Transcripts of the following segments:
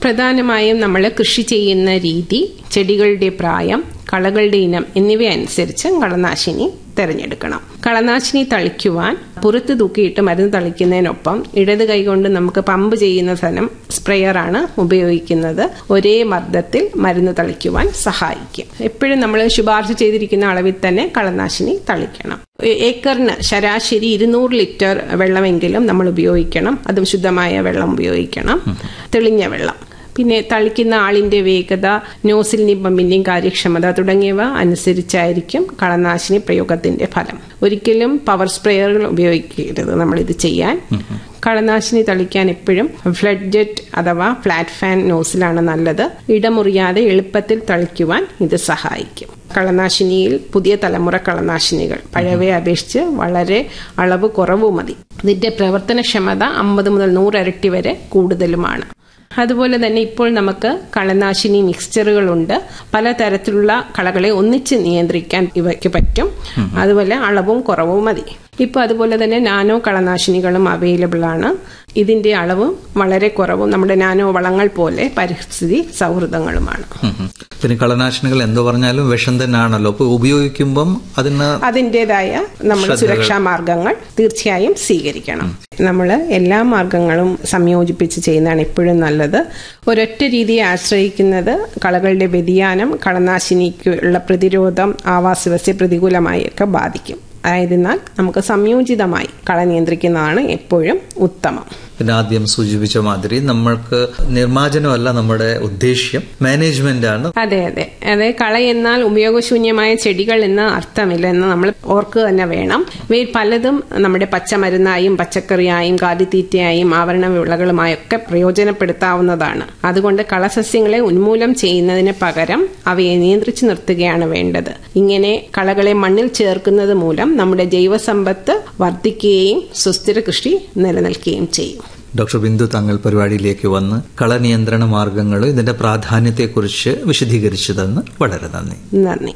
പ്രധാനമായും നമ്മൾ കൃഷി ചെയ്യുന്ന രീതി ചെടികളുടെ പ്രായം കളകളുടെ ഇനം എന്നിവ അനുസരിച്ച് കളനാശിനി തിരഞ്ഞെടുക്കണം കളനാശിനി തളിക്കുവാൻ പുറത്ത് തൂക്കിയിട്ട് മരുന്ന് തളിക്കുന്നതിനൊപ്പം ഇടത് കൈകൊണ്ട് നമുക്ക് പമ്പ് ചെയ്യുന്ന തരം സ്പ്രേയറാണ് ഉപയോഗിക്കുന്നത് ഒരേ മർദ്ദത്തിൽ മരുന്ന് തളിക്കുവാൻ സഹായിക്കും എപ്പോഴും നമ്മൾ ശുപാർശ ചെയ്തിരിക്കുന്ന അളവിൽ തന്നെ കളനാശിനി തളിക്കണം ഏക്കറിന് ശരാശരി ഇരുന്നൂറ് ലിറ്റർ വെള്ളമെങ്കിലും നമ്മൾ ഉപയോഗിക്കണം അതും ശുദ്ധമായ വെള്ളം ഉപയോഗിക്കണം തെളിഞ്ഞ വെള്ളം പിന്നെ തളിക്കുന്ന ആളിന്റെ വേഗത നോസിലിന്റെയും പമ്പിന്റെയും കാര്യക്ഷമത തുടങ്ങിയവ അനുസരിച്ചായിരിക്കും കളനാശിനി പ്രയോഗത്തിന്റെ ഫലം ഒരിക്കലും പവർ സ്പ്രേയറുകൾ ഉപയോഗിക്കരുത് നമ്മൾ ഇത് ചെയ്യാൻ കളനാശിനി തളിക്കാൻ എപ്പോഴും ഫ്ലഡ് ജെറ്റ് അഥവാ ഫ്ലാറ്റ് ഫാൻ നോസിലാണ് നല്ലത് ഇടമുറിയാതെ എളുപ്പത്തിൽ തളിക്കുവാൻ ഇത് സഹായിക്കും കളനാശിനിയിൽ പുതിയ തലമുറ കളനാശിനികൾ പഴയവയെ അപേക്ഷിച്ച് വളരെ അളവ് കുറവ് മതി ഇതിന്റെ പ്രവർത്തനക്ഷമത അമ്പത് മുതൽ നൂറ് ഇരട്ടി വരെ കൂടുതലുമാണ് അതുപോലെ തന്നെ ഇപ്പോൾ നമുക്ക് കളനാശിനി മിക്സ്ചറുകളുണ്ട് പലതരത്തിലുള്ള കളകളെ ഒന്നിച്ച് നിയന്ത്രിക്കാൻ ഇവയ്ക്ക് പറ്റും അതുപോലെ അളവും കുറവും മതി ഇപ്പോൾ അതുപോലെ തന്നെ നാനോ കളനാശിനികളും അവൈലബിൾ ആണ് ഇതിന്റെ അളവും വളരെ കുറവും നമ്മുടെ നാനോ വളങ്ങൾ പോലെ പരിസ്ഥിതി സൗഹൃദങ്ങളുമാണ് പിന്നെ കളനാശിനികൾ എന്തു പറഞ്ഞാലും വിഷം തന്നെയാണല്ലോ അപ്പൊ ഉപയോഗിക്കുമ്പം അതിന് അതിൻ്റെതായ നമ്മുടെ സുരക്ഷാ മാർഗങ്ങൾ തീർച്ചയായും സ്വീകരിക്കണം നമ്മൾ എല്ലാ മാർഗങ്ങളും സംയോജിപ്പിച്ച് ചെയ്യുന്നതാണ് എപ്പോഴും നല്ലത് ഒരൊറ്റ രീതിയെ ആശ്രയിക്കുന്നത് കളകളുടെ വ്യതിയാനം കളനാശിനിക്കുള്ള പ്രതിരോധം ആവാസ വ്യവസ്ഥയെ പ്രതികൂലമായി ഒക്കെ ബാധിക്കും ആയതിനാൽ നമുക്ക് സംയോജിതമായി കള നിയന്ത്രിക്കുന്നതാണ് എപ്പോഴും ഉത്തമം പിന്നെ ആദ്യം സൂചിപ്പിച്ച മാതിരി നമ്മൾക്ക് നിർമ്മാർജ്ജനമല്ല നമ്മുടെ ഉദ്ദേശ്യം മാനേജ്മെന്റ് ആണ് അതെ അതെ അതെ കള എന്നാൽ ഉപയോഗശൂന്യമായ ചെടികൾ എന്ന അർത്ഥമില്ല എന്ന് നമ്മൾ ഓർക്കുക തന്നെ വേണം ഇവയിൽ പലതും നമ്മുടെ പച്ചമരുന്നായും പച്ചക്കറിയായും കാലിത്തീറ്റയായും ആവരണ വിളകളുമായൊക്കെ പ്രയോജനപ്പെടുത്താവുന്നതാണ് അതുകൊണ്ട് കളസസ്യങ്ങളെ ഉന്മൂലനം ചെയ്യുന്നതിന് പകരം അവയെ നിയന്ത്രിച്ചു നിർത്തുകയാണ് വേണ്ടത് ഇങ്ങനെ കളകളെ മണ്ണിൽ ചേർക്കുന്നത് മൂലം നമ്മുടെ ജൈവസമ്പത്ത് വർദ്ധിക്കുകയും സുസ്ഥിര കൃഷി നിലനിൽക്കുകയും ചെയ്യും ഡോക്ടർ ബിന്ദു തങ്ങൾ പരിപാടിയിലേക്ക് വന്ന് കളനിയന്ത്രണ മാർഗങ്ങളും ഇതിന്റെ പ്രാധാന്യത്തെക്കുറിച്ച് വിശദീകരിച്ചതെന്ന് വളരെ നന്ദി നന്ദി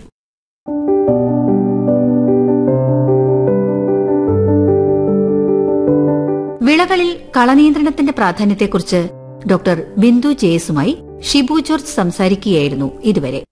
വിളകളിൽ കളനിയന്ത്രണത്തിന്റെ പ്രാധാന്യത്തെക്കുറിച്ച് ഡോക്ടർ ബിന്ദു ജേസുമായി ഷിബു ജോർജ് സംസാരിക്കുകയായിരുന്നു ഇതുവരെ